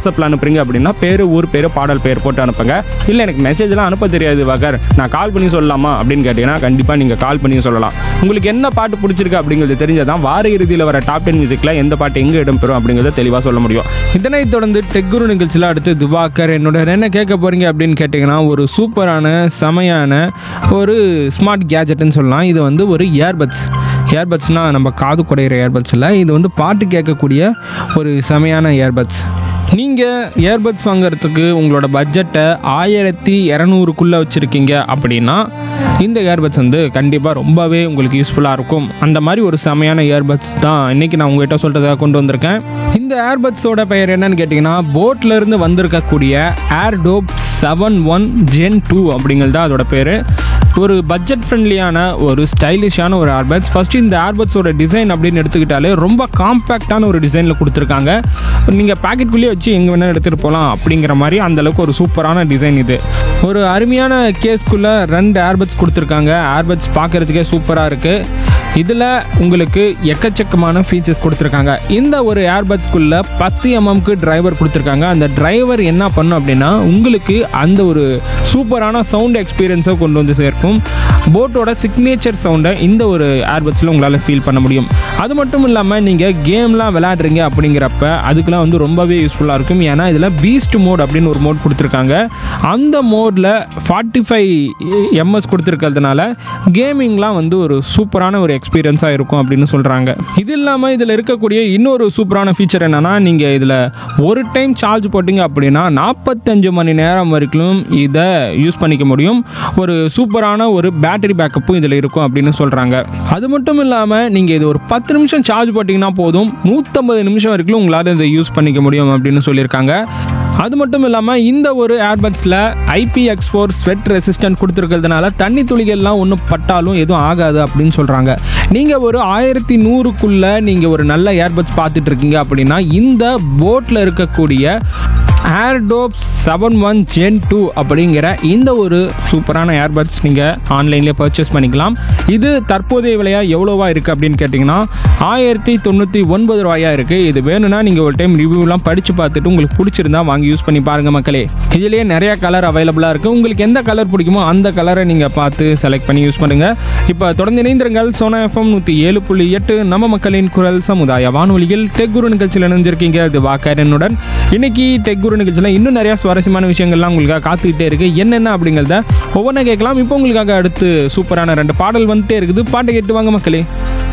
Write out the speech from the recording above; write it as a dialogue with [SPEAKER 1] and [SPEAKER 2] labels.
[SPEAKER 1] வாட்ஸ்அப்பில் அனுப்புறீங்க அப்படின்னா பேர் ஊர் பேர் பாடல் பேர் போட்டு அனுப்புங்க இல்லை எனக்கு மெசேஜ்லாம் அனுப்ப தெரியாது வகர் நான் கால் பண்ணி சொல்லலாமா அப்படின்னு கேட்டிங்கன்னா கண்டிப்பாக நீங்கள் கால் பண்ணி சொல்லலாம் உங்களுக்கு என்ன பாட்டு பிடிச்சிருக்கு அப்படிங்கிறது தெரிஞ்சதான் வார இறுதியில் வர டாப் டென் மியூசிக்கில் எந்த பாட்டு எங்கே இடம்பெறும் அப்படிங்கிறத தெளிவாக சொல்ல முடியும் இதனைத் தொடர்ந்து டெக்குரு நிகழ்ச்சியில் அடுத்து திவாகர் என்னோட என்ன கேட்க போகிறீங்க அப்படின்னு கேட்டிங்கன்னா ஒரு சூப்பரான செமையான ஒரு ஸ்மார்ட் கேஜெட்னு சொல்லலாம் இது வந்து ஒரு இயர்பட்ஸ் இயர்பட்ஸ்னால் நம்ம காது குடையிற இயர்பட்ஸ் இல்லை இது வந்து பாட்டு கேட்கக்கூடிய ஒரு செமையான இயர்பட்ஸ் நீங்கள் இயர்பட்ஸ் வாங்குறதுக்கு உங்களோட பட்ஜெட்டை ஆயிரத்தி இரநூறுக்குள்ளே வச்சுருக்கீங்க அப்படின்னா இந்த இயர்பட்ஸ் வந்து கண்டிப்பாக ரொம்பவே உங்களுக்கு யூஸ்ஃபுல்லாக இருக்கும் அந்த மாதிரி ஒரு செமையான இயர்பட்ஸ் தான் இன்றைக்கி நான் உங்ககிட்ட சொல்கிறதாக கொண்டு வந்திருக்கேன் இந்த ஏர்பட்ஸோட பெயர் என்னன்னு கேட்டிங்கன்னா போட்ல இருந்து வந்திருக்கக்கூடிய Airdopes seven one gen two அப்படிங்கிறது தான் அதோட பேர் ஒரு பட்ஜெட் ஃப்ரெண்ட்லியான ஒரு ஸ்டைலிஷான ஒரு ஏர்பட்ஸ் ஃபஸ்ட்டு இந்த ஏர்பட்ஸோட டிசைன் அப்படின்னு எடுத்துக்கிட்டாலே ரொம்ப காம்பேக்டான ஒரு டிசைனில் கொடுத்துருக்காங்க நீங்கள் பேக்கெட்குள்ளேயே வச்சு எங்கே வேணால் எடுத்துகிட்டு போகலாம் அப்படிங்கிற மாதிரி அந்தளவுக்கு ஒரு சூப்பரான டிசைன் இது ஒரு அருமையான கேஸ்க்குள்ளே ரெண்டு ஏர்பட்ஸ் கொடுத்துருக்காங்க ஏர்பட்ஸ் பார்க்குறதுக்கே சூப்பராக இருக்குது இதில் உங்களுக்கு எக்கச்சக்கமான ஃபீச்சர்ஸ் கொடுத்துருக்காங்க இந்த ஒரு ஏர்பட்ஸ்குள்ளே பத்து எம்எம்க்கு டிரைவர் கொடுத்துருக்காங்க அந்த டிரைவர் என்ன பண்ணும் அப்படின்னா உங்களுக்கு அந்த ஒரு சூப்பரான சவுண்ட் எக்ஸ்பீரியன்ஸை கொண்டு வந்து சேர்க்கும் போட்டோட சிக்னேச்சர் சவுண்டை இந்த ஒரு ஏர்பட்ஸில் உங்களால் ஃபீல் பண்ண முடியும் அது மட்டும் இல்லாமல் நீங்கள் கேம்லாம் விளையாடுறீங்க அப்படிங்கிறப்ப அதுக்கெலாம் வந்து ரொம்பவே யூஸ்ஃபுல்லாக இருக்கும் ஏன்னா இதில் பீஸ்ட் மோட் அப்படின்னு ஒரு மோட் கொடுத்துருக்காங்க அந்த மோடில் ஃபார்ட்டி ஃபைவ் எம்எஸ் கொடுத்துருக்கிறதுனால கேமிங்லாம் வந்து ஒரு சூப்பரான ஒரு எக்ஸ்பீரியன்ஸாக இருக்கும் அப்படின்னு சொல்கிறாங்க இது இல்லாமல் இதில் இருக்கக்கூடிய இன்னொரு சூப்பரான ஃபீச்சர் என்னென்னா நீங்கள் இதில் ஒரு டைம் சார்ஜ் போட்டிங்க அப்படின்னா நாற்பத்தஞ்சு மணி நேரம் வரைக்கும் இதை யூஸ் பண்ணிக்க முடியும் ஒரு சூப்பரான ஒரு பேட்டரி பேக்கப்பும் இதில் இருக்கும் அப்படின்னு சொல்கிறாங்க அது மட்டும் இல்லாமல் நீங்கள் இது ஒரு பத்து நிமிஷம் சார்ஜ் போட்டிங்கன்னா போதும் நூற்றம்பது நிமிஷம் வரைக்கும் உங்களால் இதை யூஸ் பண்ணிக்க முடியும் அப்படின்னு சொல்லியிருக்காங்க அது மட்டும் இல்லாமல் இந்த ஒரு ஏர்பட்ஸில் ஐபிஎக்ஸ் ஃபோர் ஸ்வெட் ரெசிஸ்டன்ட் கொடுத்துருக்கிறதுனால தண்ணி துளிகள்லாம் ஒன்றும் பட்டாலும் எதுவும் ஆகாது அப்படின்னு சொல்கிறாங்க நீங்கள் ஒரு ஆயிரத்தி நூறுக்குள்ளே நீங்கள் ஒரு நல்ல ஏர்பட்ஸ் பார்த்துட்டு இருக்கீங்க அப்படின்னா இந்த போட்டில் இருக்கக்கூடிய Airdopes seven one gen two அப்படிங்கிற இந்த ஒரு சூப்பரான ஏர்பட்ஸ் நீங்கள் ஆன்லைன்லேயே பர்ச்சேஸ் பண்ணிக்கலாம் இது தற்போதைய விலையா எவ்வளோவா இருக்குது அப்படின்னு கேட்டிங்கன்னா ஆயிரத்தி தொண்ணூற்றி ஒன்பது ரூபாயா இருக்குது இது வேணும்னா நீங்கள் ஒரு டைம் ரிவ்யூலாம் படித்து பார்த்துட்டு உங்களுக்கு பிடிச்சிருந்தா வாங்கி யூஸ் பண்ணி பாருங்கள் மக்களே இதுலேயே நிறைய கலர் அவைலபிளாக இருக்குது உங்களுக்கு எந்த கலர் பிடிக்குமோ அந்த கலரை நீங்கள் பார்த்து செலக்ட் பண்ணி யூஸ் பண்ணுங்கள் இப்போ தொடர்ந்து இணைந்திருங்கள் சோனா எஃப்எம் நூற்றி ஏழு புள்ளி எட்டு நம்ம மக்களின் குரல் சமுதாய வானொலியில் டெக் குரு நிகழ்ச்சியில் இணைஞ்சிருக்கீங்க இது வாக்கரனுடன் இன்னைக்கு டெக் குரு நிகழ்ச்சியில் இன்னும் நிறைய சுவாரஸ்யமான விஷயங்கள்லாம் உங்களுக்காக காத்துக்கிட்டே இருக்கு என்னென்ன அப்படிங்கிறத ஒவ்வொன்றா கேட்கலாம் இப்போ உங்களுக்காக அடுத்து சூப்பரான ரெண்டு பாடல் வந்துட்டே இருக்குது பாட்டை கேட்டு வாங்க மக்களே